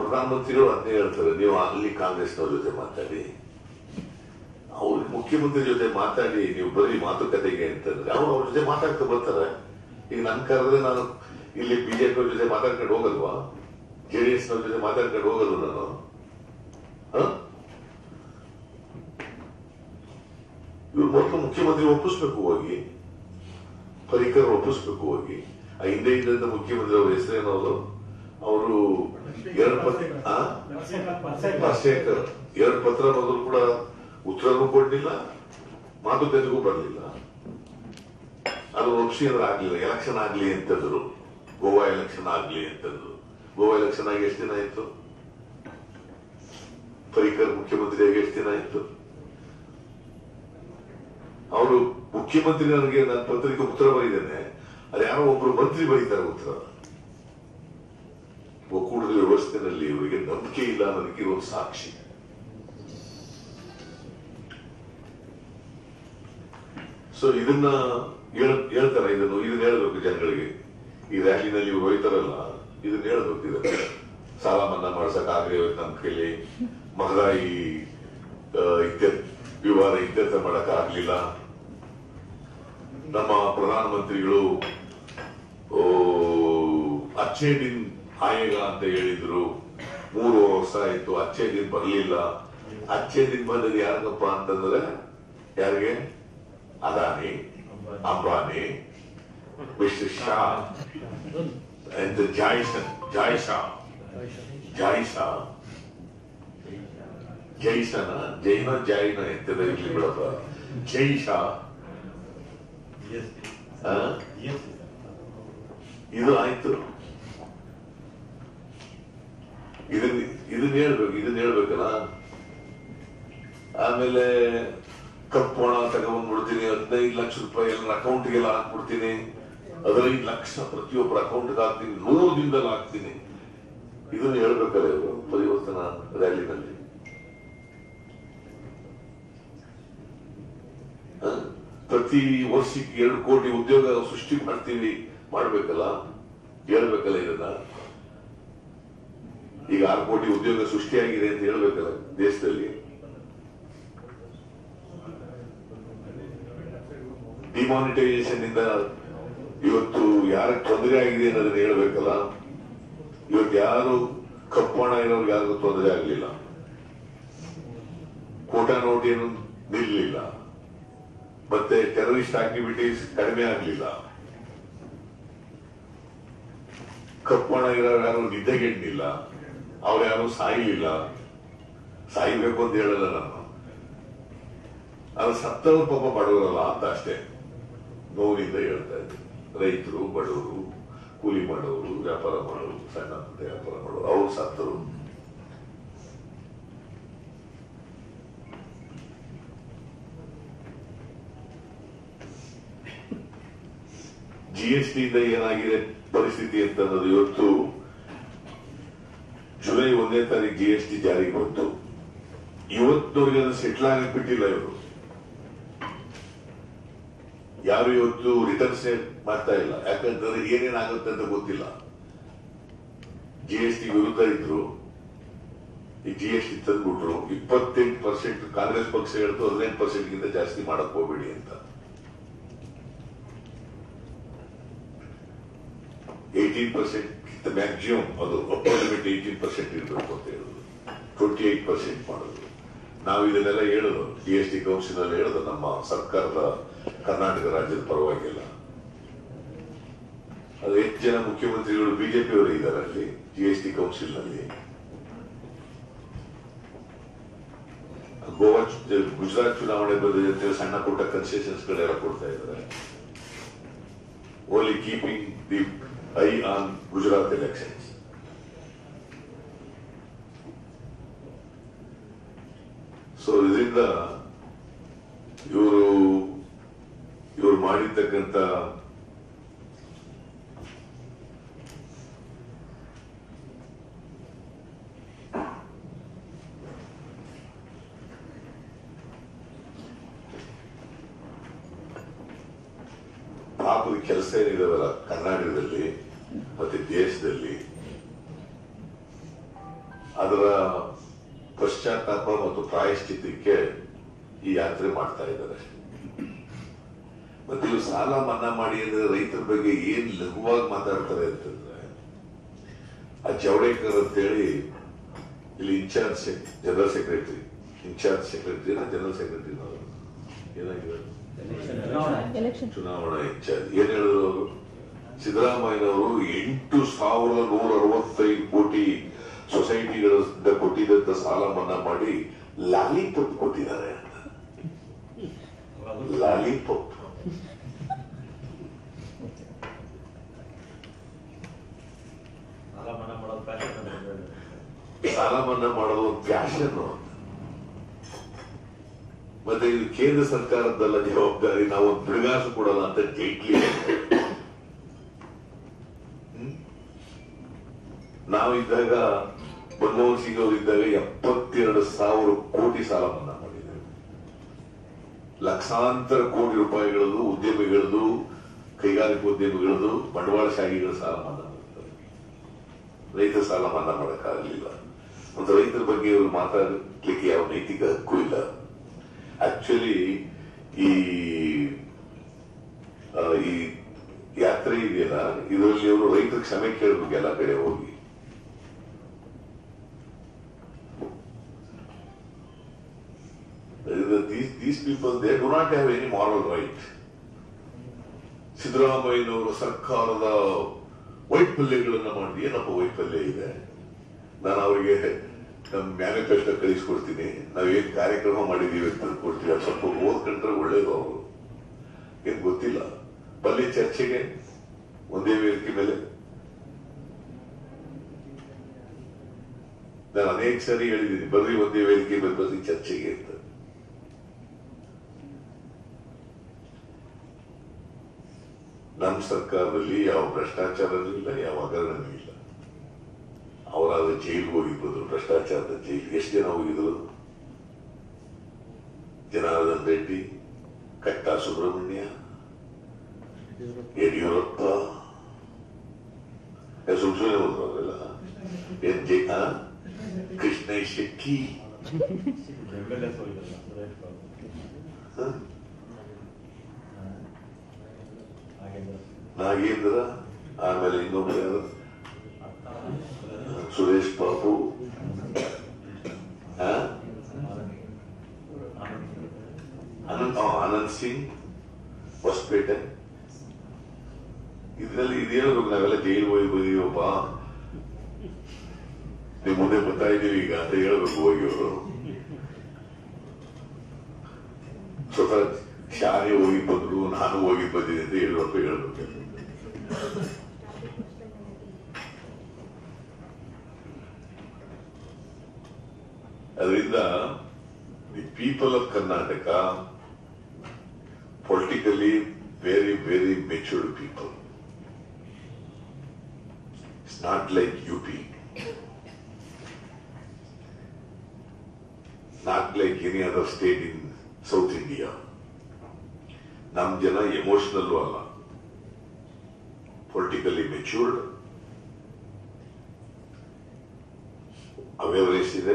ಪ್ರಧಾನಮಂತ್ರಿಗಳು ಅದನ್ನೇ ಹೇಳ್ತಾರೆ ನೀವು ಅಲ್ಲಿ ಕಾಂಗ್ರೆಸ್ನವ್ರ ಜೊತೆ ಮಾತಾಡಿ ಅವ್ರು ಮುಖ್ಯಮಂತ್ರಿ ಜೊತೆ ಮಾತಾಡಿ ನೀವು ಬರೀ ಮಾತುಕತೆಗೆ ಅಂತಂದ್ರೆ ಅವ್ರು ಅವ್ರ ಜೊತೆ ಮಾತಾಡ್ತಾ ಬರ್ತಾರೆ ಈಗ ನನ್ ಕರೆದ್ರೆ ನಾನು ಇಲ್ಲಿ ಬಿಜೆಪಿ ಅವ್ರ ಜೊತೆ ಮಾತಾಡ್ಕೊಂಡು ಹೋಗಲ್ವಾ ಜೆಡಿಎಸ್ ನವ್ರ ಜೊತೆ ಮಾತಾಡ್ಕೊಂಡು ಹೋಗಲ್ವ ನಾನು ಹ? ಇವ್ರು ಮೊದಲು ಮುಖ್ಯಮಂತ್ರಿ ಒಪ್ಪಿಸ್ಬೇಕು ಹೋಗಿ ಪರಿಕರ್ ಒಪ್ಪಿಸ್ಬೇಕು ಹೋಗಿ ಆ ಹಿಂದೆ ಇದ್ದಂತ ಮುಖ್ಯಮಂತ್ರಿ ಅವ್ರ ಹೆಸರೇನವರು ಅವರು ಎರಡು ಪತ್ರ ಆ? ರಾಜಶೇಖರ್ ಎರಡು ಪತ್ರ ಮೊದಲು ಕೂಡ ಉತ್ತರನೂ ಕೊಡ್ಲಿಲ್ಲ ಮಾತುಕತೆಗೂ ಬರಲಿಲ್ಲ ಅದು ಒಪ್ಸಿ ಅಂದ್ರೆ ಆಗ್ಲಿಲ್ಲ ಎಲೆಕ್ಷನ್ ಆಗ್ಲಿ ಅಂತಂದ್ರು ಗೋವಾ ಎಲೆಕ್ಷನ್ ಆಗ್ಲಿ ಅಂತಂದ್ರು ಗೋವಾ ಎಲೆಕ್ಷನ್ ಆಗಿ ಎಷ್ಟು ದಿನ ಆಯ್ತು ಪರಿಕರ್ ಮುಖ್ಯಮಂತ್ರಿ ಆಗಿ ಎಷ್ಟು ದಿನ ಆಯ್ತು ಅವರು ಮುಖ್ಯಮಂತ್ರಿ ನನಗೆ ನನ್ನ ಪತ್ರಿಕೆ ಉತ್ತರ ಬರೀದ್ದೇನೆ ಅದು ಯಾರೋ ಒಬ್ರು ಮಂತ್ರಿ ಬರೀತಾರೆ ಉತ್ತರ ಒಕ್ಕೂಟದ ವ್ಯವಸ್ಥೆನಲ್ಲಿ ಇವರಿಗೆ ನಂಬಿಕೆ ಇಲ್ಲ ಅನ್ನೋದಕ್ಕೆ ಒಂದು ಸಾಕ್ಷಿ ಸೊ ಇದನ್ನ ಹೇಳ್- ಹೇಳ್ತಾರೆ ಇದನ್ನು ಇದನ್ನ ಹೇಳ್ಬೇಕು ಜನಗಳಿಗೆ ಈ ರ್ಯಾಲಿನಲ್ಲಿ ಇವ್ರು ಹೋಯ್ತಾರಲ್ಲ ಇದನ್ನ ಹೇಳ್ಬೇಕು ಇದನ್ನ ಸಾಲ ಮನ್ನಾ ಮಾಡ್ಸಕ್ ಆಗ್ಲಿ ನಮ್ಮ ಕೈಲಿ ಮಹದಾಯಿ ಆ, ಇತ್ಯರ್ಥ ವಿವಾದ ಇತ್ಯರ್ಥ ಮಾಡಕ್ ಆಗ್ಲಿಲ್ಲ ನಮ್ಮ ಪ್ರಧಾನಮಂತ್ರಿಗಳು ಓ, ಅಚ್ಚೇ ದಿನ್ ಆಯೇಗ ಅಂತ ಹೇಳಿದ್ರು ಮೂರು ವರ್ಷ ಆಯ್ತು ಅಚ್ಚೇ ದಿನ್ ಬರ್ಲಿಲ್ಲ ಅಚ್ಚೇ ದಿನ್ ಬಂದದ್ದು ಯಾರಿಗಪ್ಪ ಅಂತಂದ್ರೆ ಯಾರಿಗೆ ಅದಾನಿ ಅಂಬಾನಿ ಮಿಸ್ಟರ್ ಶಾ and ಜಾಯ್ಸನ್ ಜಾಯ್ಸಾ ಜಾಯ್ಸಾ ಜೈಸನ ಜೈನ ಜೈನ ಎಂತದ ಇರ್ಲಿ ಬಿಡಪ್ಪ ಜೈಸಾ ಆ? ಇದು ಆಯ್ತು ಇದನ್ನ ಇದನ್ನ ಹೇಳ್ಬೇಕು ಇದನ್ನ ಹೇಳ್ಬೇಕಲ್ಲ ಆಮೇಲೆ ಕಪ್ಪು ಹಣ ತಗೊಂಡ್ಬಿಡ್ತೀನಿ ಹದಿನೈದು ಲಕ್ಷ ರೂಪಾಯಿ ಎಲ್ಲ ಅಕೌಂಟ್ಗೆಲ್ಲ ಹಾಕ್ಬಿಡ್ತೀನಿ ಹದಿನೈದು ಲಕ್ಷ ಪ್ರತಿಯೊಬ್ಬರ ಅಕೌಂಟ್ಗೆ ಹಾಕ್ತೀನಿ ನೂರು ದಿನದಲ್ಲಿ ಹಾಕ್ತೀನಿ ಇದನ್ನ ಹೇಳ್ಬೇಕಲ್ಲ ಇವರು ಪರಿವರ್ತನಾ ರ್ಯಾಲಿನಲ್ಲಿ ಹ? ಪ್ರತಿ ವರ್ಷಕ್ಕೆ ಎರಡು ಕೋಟಿ ಉದ್ಯೋಗ ಸೃಷ್ಟಿ ಮಾಡ್ತೀವಿ ಮಾಡ್ಬೇಕಲ್ಲ ಹೇಳ್ಬೇಕಲ್ಲ ಇದನ್ನ ಈಗ ಆರು ಕೋಟಿ ಉದ್ಯೋಗ ಸೃಷ್ಟಿಯಾಗಿದೆ ಅಂತ ಹೇಳ್ಬೇಕಲ್ಲ ದೇಶದಲ್ಲಿ ಡಿಮಾನಿಟೈಸೇಷನ್ ಇಂದ ಇವತ್ತು ಯಾರಿಗೆ ತೊಂದರೆ ಆಗಿದೆ ಅನ್ನೋದನ್ನ ಹೇಳ್ಬೇಕಲ್ಲ ಇವತ್ತು ಯಾರು ಕಪ್ಪಣ ಇರೋರ್ಗೆ ಯಾರಿಗೂ ತೊಂದರೆ ಆಗಲಿಲ್ಲ ಕೋಟಾ ನೋಟ್ ಏನು ನಿಲ್ಲಲಿಲ್ಲ ಮತ್ತೆ ಟೆರರಿಸ್ಟ್ ಆಕ್ಟಿವಿಟೀಸ್ ಕಡಿಮೆ ಆಗಲಿಲ್ಲ ಕಪ್ಪಣ ಇರೋರು ಯಾರು ನಿದ್ದೆಗೆಡ್ನಿಲ್ಲ ಅವ್ರು ಯಾರು ಸಾಯಲಿಲ್ಲ ಸಾಯ್ಬೇಕು ಅಂತ ಹೇಳಲ್ಲ ನಾನು ಅದು ಸತ್ತವರು ಪಾಪ ಬಡವರಲ್ಲ ಅಂತ ಅಷ್ಟೇ ನೋವಿನಿಂದ ಹೇಳ್ತಾ ಇದ್ದೆ ರೈತರು ಬಡವರು ಕೂಲಿ ಮಾಡೋರು ವ್ಯಾಪಾರ ಮಾಡೋರು ಸಣ್ಣ ಪುಟ್ಟ ವ್ಯಾಪಾರ ಮಾಡೋರು ಅವ್ರು ಸತ್ತರು ಜಿ ಎಸ್ ಟಿ ಇಂದ ಏನಾಗಿದೆ ಪರಿಸ್ಥಿತಿ ಅಂತ ಅನ್ನೋದು ಇವತ್ತು ಜುಲೈ ಒಂದನೇ ತಾರೀಕು ಜಿ ಎಸ್ ಟಿ ಜಾರಿಗೆ ಬಂತು ಇವತ್ತವರೆಗೆ ಅದು ಸೆಟ್ಲ್ ಆಗಕ್ ಬಿಟ್ಟಿಲ್ಲ ಇವರು ಯಾರು ಇವತ್ತು ರಿಟರ್ನ್ಸ್ ಮಾಡ್ತಾ ಇಲ್ಲ ಯಾಕಂತಂದ್ರೆ ಏನೇನಾಗುತ್ತೆ ಅಂತ ಗೊತ್ತಿಲ್ಲ ಜಿ ಎಸ್ ಟಿ ವಿರುದ್ಧ ಇದ್ರು ಈ ಜಿ ಎಸ್ ಟಿ ತಂದ್ಬಿಟ್ರು ಇಪ್ಪತ್ತೆಂಟು ಪರ್ಸೆಂಟ್ ಕಾಂಗ್ರೆಸ್ ಪಕ್ಷ ಹೇಳ್ತು ಹದಿನೆಂಟು ಪರ್ಸೆಂಟ್ ಗಿಂತ ಜಾಸ್ತಿ ಮಾಡಕ್ ಹೋಗ್ಬೇಡಿ ಅಂತ ಏಯ್ಟೀನ್ ಪರ್ಸೆಂಟ್ ಮ್ಯಾಕ್ಸಿಮಮ್ ಅದು ಅಪ್ಪರ್ ಲಿಮಿಟ್ ಏಯ್ಟೀನ್ ಪರ್ಸೆಂಟ್ ಇರಬೇಕು ಅಂತ ಹೇಳುದು ಟ್ವೆಂಟಿ ಏಟ್ ಪರ್ಸೆಂಟ್ ಮಾಡೋದು ನಾವು ಇದನ್ನೆಲ್ಲ ಹೇಳುದು ಜಿ ಎಸ್ ಟಿ ಕೌನ್ಸಿಲ್ ಅಲ್ಲಿ ಹೇಳುದು ನಮ್ಮ ಸರ್ಕಾರದ ಕರ್ನಾಟಕ ರಾಜ್ಯದ ಪರವಾಗಿಲ್ಲ ಅದು ಹೆಚ್ಚು ಜನ ಮುಖ್ಯಮಂತ್ರಿಗಳು ಬಿಜೆಪಿ ಅವರು ಇದ್ದಾರೆ ಅಲ್ಲಿ ಜಿ ಎಸ್ ಟಿ ಕೌನ್ಸಿಲ್ ನಲ್ಲಿ ಗೋವಾ ಚು- ಗುಜರಾತ್ ಚುನಾವಣೆ ಬಂದಿದೆ ಅಂತೇಳಿ ಸಣ್ಣ ಪುಟ್ಟ ಕನ್ಸೆಷನ್ಸ್ ಗಳೆಲ್ಲ ಕೊಡ್ತಾ ಇದ್ದಾರೆ only keeping the eye on Gujarat elections so ಇದರಿಂದ ಇವರು ಇವರು ಮಾಡಿರ್ತಕ್ಕಂಥ ಪಾಪದ ಕೆಲಸ ಏನಿದಾವಲ್ಲ ಕರ್ನಾಟಕದಲ್ಲಿ ಮತ್ತೆ ದೇಶದಲ್ಲಿ ಅದರ ಪಶ್ಚಾತ್ತಾಪ ಮತ್ತು ಪ್ರಾಯಶ್ಚಿತ್ತಕ್ಕೆ ಈ ಯಾತ್ರೆ ಮಾಡ್ತಾ ಇದ್ದಾರೆ ಅಷ್ಟೇ ಮತ್ತೆ ಇವ್ರು ಸಾಲ ಮನ್ನಾ ಮಾಡಿ ಅಂದ್ರೆ ರೈತರ ಬಗ್ಗೆ ಏನ್ ಲಘುವಾಗಿ ಮಾತಾಡ್ತಾರೆ ಅಂತಂದ್ರೆ ಆ ಜವಡೇಕರ್ ಅಂತೇಳಿ ಇಲ್ಲಿ in charge general secretary in charge secretary general secretary ಏನಾಗಿದೆ ಎಲೆಕ್ಷನ್ ಚುನಾವಣಾ ಇನ್ಚಾರ್ಜ್ ಏನ್ ಹೇಳಿದ್ರು ಅವರು ಸಿದ್ದರಾಮಯ್ಯನವರು ಎಂಟು ಸಾವಿರದ ನೂರ ಅರವತ್ತೈದು ಕೋಟಿ ಸೊಸೈಟಿಗಳಿಂದ ಕೊಟ್ಟಿದ್ದಂತ ಸಾಲ ಮನ್ನಾ ಮಾಡಿ ಲಾಲಿಪಾಪ್ ಕೊಟ್ಟಿದ್ದಾರೆ ಅಂತ ಲಾಲಿಪಾಪ್ ಸಾಲ ಮನ್ನಾ ಮಾಡೋದು ಫ್ಯಾಷನ್ ಅಂತ ಹೇಳಿದ್ರು. ಸಾಲ ಮನ್ನಾ ಮಾಡೋದು ಒಂದು ಫ್ಯಾಷನ್ ಮತ್ತೆ ಇದು ಕೇಂದ್ರ ಸರ್ಕಾರದಲ್ಲ ಜವಾಬ್ದಾರಿ ನಾವು ಒಂದು ಬಿಡುಗಾಸು ಕೊಡಲ್ಲ ಅಂತ ಜೈಟ್ಲಿ ಹ್ಮ್? ನಾವಿದ್ದಾಗ ಮನಮೋಹನ್ ಸಿಂಗ್ ಅವರು ಇದ್ದಾಗ ಎಪ್ಪತ್ತೆರಡು ಸಾವಿರ ಕೋಟಿ ಸಾಲ ಮನ್ನಾ ಮಾಡಿದ್ದೇವೆ ಲಕ್ಷಾಂತರ ಕೋಟಿ ರೂಪಾಯಿಗಳದ್ದು ಉದ್ಯಮಿಗಳದ್ದು ಕೈಗಾರಿಕಾ ಉದ್ಯಮಿಗಳದ್ದು ಬಂಡವಾಳಶಾಹಿಗಳ ಸಾಲ ಮನ್ನಾ ಮಾಡ್ತಾರೆ ರೈತ ಸಾಲ ಮನ್ನಾ ಮಾಡಕ್ಕಾಗಲಿಲ್ಲ ಒಂದು ರೈತರ ಬಗ್ಗೆ ಇವರು ಮಾತಾಡಲಿಕ್ಕೆ ಯಾವ ನೈತಿಕ ಹಕ್ಕು ಇಲ್ಲ ಆಕ್ಚುಲಿ ಈ ಆ, ಈ ಯಾತ್ರೆ ಇದೆಯಲ್ಲ ಇದರಲ್ಲಿ ಅವರು ರೈತರ ಕ್ಷಮೆ ಕೇಳಬೇಕು ಎಲ್ಲ ಕಡೆ ಹೋಗಿ these, these people, they do not have any moral right. ಸಿದ್ದರಾಮಯ್ಯನವರು ಸರ್ಕಾರದ ವೈಫಲ್ಯಗಳನ್ನ ಮಾಡಿ ಏನಪ್ಪ ವೈಫಲ್ಯ ಇದೆ ನಾನು ಅವರಿಗೆ ನಮ್ಮ ಮ್ಯಾನಿಫೆಸ್ಟೋ ಕಳಿಸ್ಕೊಡ್ತೀನಿ ನಾವೇನ್ ಕಾರ್ಯಕ್ರಮ ಮಾಡಿದೀವಿ ಅಂತ ಕೊಡ್ತೀವಿ ಅದು ಸ್ವಲ್ಪ ಓದ್ಕೊಂಡ್ರೆ ಒಳ್ಳೇದು ಅವರು ಏನ್ ಗೊತ್ತಿಲ್ಲ ಬಲ್ಲಿ ಚರ್ಚೆಗೆ ಒಂದೇ ವೇದಿಕೆ ಮೇಲೆ ನಾನು ಅನೇಕ ಸರಿ ಹೇಳಿದ್ದೀನಿ ಬರ್ರಿ ಒಂದೇ ವೇದಿಕೆ ಮೇಲೆ ಬರ್ರಿ ಚರ್ಚೆಗೆ ಅಂತ ನಮ್ಮ ಸರ್ಕಾರದಲ್ಲಿ ಯಾವ ಭ್ರಷ್ಟಾಚಾರನೂ ಇಲ್ಲ ಯಾವ ಹಗರಣನೂ ಇಲ್ಲ ಅವರಾದ ಜೈಲಿಗೆ ಹೋಗಿರ್ಬೋದು ಭ್ರಷ್ಟಾಚಾರದ ಜೈಲು ಎಷ್ಟು ಜನ ಹೋಗಿದ್ರು ಜನಾರ್ದನ್ ರೆಡ್ಡಿ ಕಟ್ಟ ಸುಬ್ರಹ್ಮಣ್ಯ ಯಡಿಯೂರಪ್ಪ ಏ, ಸುಮ್ ಸುಮ್ಮನೆ ಹೋದ್ರು ಅವರೆಲ್ಲ ಏನ್ ಜೈ ಆ? ಕೃಷ್ಣ ಶೆಟ್ಟಿ MLAs ಹೋಗಿದ್ರಲ್ಲ, ಸುರೇಶ್ ಬಾಬು. ಹ? ಹಾಗೇಂದ್ರ. ನಾಗೇಂದ್ರ ಆಮೇಲೆ ಇನ್ನೊಬ್ಬರು ಯಾರು ಸುರೇಶ್ ಬಾಬು ಹ? ಅನಂತ್ ಆ, ಆನಂದ್ ಸಿಂಗ್ ಹೊಸಪೇಟೆ ಇದ್ರಲ್ಲಿ ಇದೇನು ನಾವೆಲ್ಲ ಜೈಲು ಹೋಗಿ ಬಂದೀವಪ್ಪ ನಿಮ್ ಮುಂದೆ ಬರ್ತಾ ಇದೀವಿ ಈಗ ಅಂತ ಹೇಳ್ಬೇಕು ಹೋಗಿ ಅವರು ಸ್ವತಃ ಶಾಲೆ ಹೋಗಿ ಬಂದ್ರು ನಾನು ಹೋಗಿ ಬಂದಿದ್ದೆ ಅಂತ ಹೇಳುವಪ್ಪ ಹೇಳ್ಬೇಕು ಅದರಿಂದ the people of Karnataka politically very very matured people it's not like U P not like any other state in South India ನಮ್ ಜನ ಎಮೋಷನಲ್ ಅಲ್ಲ ಪೊಲಿಟಿಕಲಿ ಮೆಚೂರ್ಡ್ ಅವೇರ್ನೆಸ್ ಇದೆ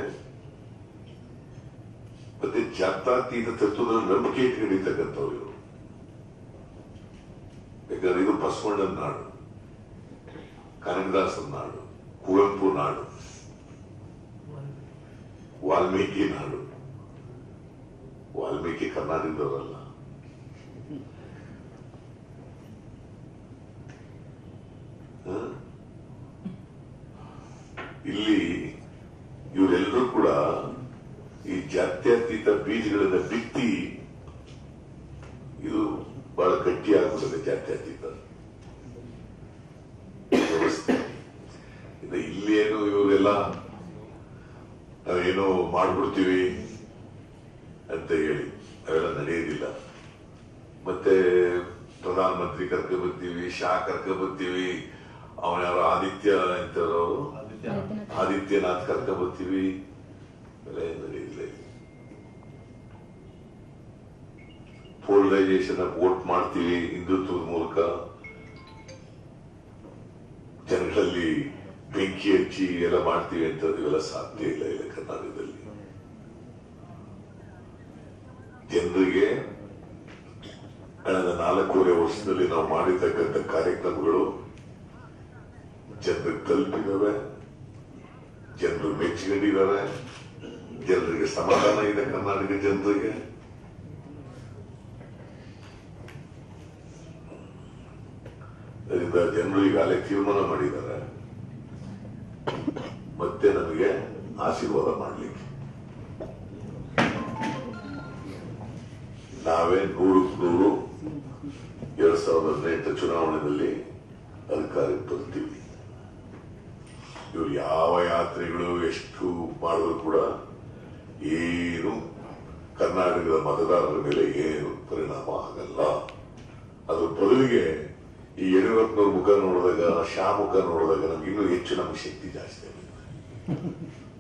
ಮತ್ತೆ ಜಾತ್ಯಾತೀತ ತತ್ವದಲ್ಲಿ ನಂಬಿಕೆ ಇಟ್ಕೊಂಡಿರ್ತಕ್ಕಂಥವ್ರು ಇವರು ಯಾಕಂದ್ರೆ ಇದು ಬಸವಣ್ಣನ ನಾಡು ಕನಕದಾಸನ ನಾಡು ಕುವೆಂಪು ನಾಡು ವಾಲ್ಮೀಕಿ ನಾಡು ವಾಲ್ಮೀಕಿ ಕರ್ನಾಟಕದವರಲ್ಲ ಹ? ಇಲ್ಲಿ ಇವರೆಲ್ಲರೂ ಕೂಡ ಈ ಜಾತ್ಯತೀತ ಬೀಜಗಳನ್ನ ಬಿತ್ತಿ ಇದು ಬಹಳ ಗಟ್ಟಿಯಾಗುತ್ತದೆ ಜಾತ್ಯತೀತ ವ್ಯವಸ್ಥೆ ಇನ್ನು ಇಲ್ಲೇನು ಇವರೆಲ್ಲ ನಾವೇನೋ ಮಾಡ್ಬಿಡ್ತೀವಿ ಅಂತ ಹೇಳಿ ಅವೆಲ್ಲ ನಡೆಯೋದಿಲ್ಲ ಮತ್ತೆ ಪ್ರಧಾನಮಂತ್ರಿ ಕರ್ಕ ಬರ್ತೀವಿ ಶಾ ಕರ್ಕ ಬರ್ತೀವಿ ಅವನ ಯಾರೋ ಆದಿತ್ಯ ಅಂತಾರೋ ಆದಿತ್ಯ. ಆದಿತ್ಯನಾಥ್ ಕರ್ಕ ಬರ್ತೀವಿ ಅವೆಲ್ಲ ಏನ್ ನಡೆಯೋದಿಲ್ಲ ಇಲ್ಲಿ. ಪೋಲರೈಸೇಷನ್ ವೋಟ್ ಮಾಡ್ತೀವಿ ಹಿಂದುತ್ವದ ಮೂಲಕ ಜನಗಳಲ್ಲಿ ಬೆಂಕಿ ಬೆಂಕಿ ಹಚ್ಚಿ ಎಲ್ಲ ಮಾಡ್ತೀವಿ ಅಂತ ಇವೆಲ್ಲ ಸಾಧ್ಯ ಇಲ್ಲ ಇಲ್ಲ ಕರ್ನಾಟಕದಲ್ಲಿ ಜನರಿಗೆ ಕಳೆದ ನಾಲ್ಕೂವರೆ ವರ್ಷದಲ್ಲಿ ನಾವು ಮಾಡಿರ್ತಕ್ಕಂಥ ಕಾರ್ಯಕ್ರಮಗಳು ಜನರಿಗೆ ತಲುಪಿದಾವೆ ಜನರು ಮೆಚ್ಚಿಕೊಂಡಿದ್ದಾರೆ ಜನರಿಗೆ ಸಮಾಧಾನ ಇದೆ ಕರ್ನಾಟಕ ಜನರಿಗೆ ಅದರಿಂದ ಜನರು ಈಗಾಗಲೇ ತೀರ್ಮಾನ ಮಾಡಿದ್ದಾರೆ ಮತ್ತೆ ನನಗೆ ಆಶೀರ್ವಾದ ಮಾಡಲಿಕ್ಕೆ ನಾವೇ ನೂರಕ್ಕೆ ನೂರು ಎರಡ್ ಸಾವಿರದ ಹದಿನೆಂಟು ಚುನಾವಣೆಯಲ್ಲಿ ಅಧಿಕಾರಕ್ಕೆ ಬರ್ತೀವಿ ಇವರು ಯಾವ ಯಾತ್ರೆಗಳು ಎಷ್ಟು ಮಾಡಿದ್ರು ಕೂಡ ಏನು ಕರ್ನಾಟಕದ ಮತದಾರರ ಮೇಲೆ ಏನು ಪರಿಣಾಮ ಆಗಲ್ಲ ಅದ್ರ ಬದಲಿಗೆ ಈ ಯಡಿಯೂರಪ್ಪನವ್ರ ಮುಖ ನೋಡಿದಾಗ ಶಾ ಮುಖ ನೋಡಿದಾಗ ನಮ್ಗೆ ಇನ್ನೂ ಹೆಚ್ಚು ನಮ್ಗೆ ಶಕ್ತಿ ಜಾಸ್ತಿ ಆಗುತ್ತೆ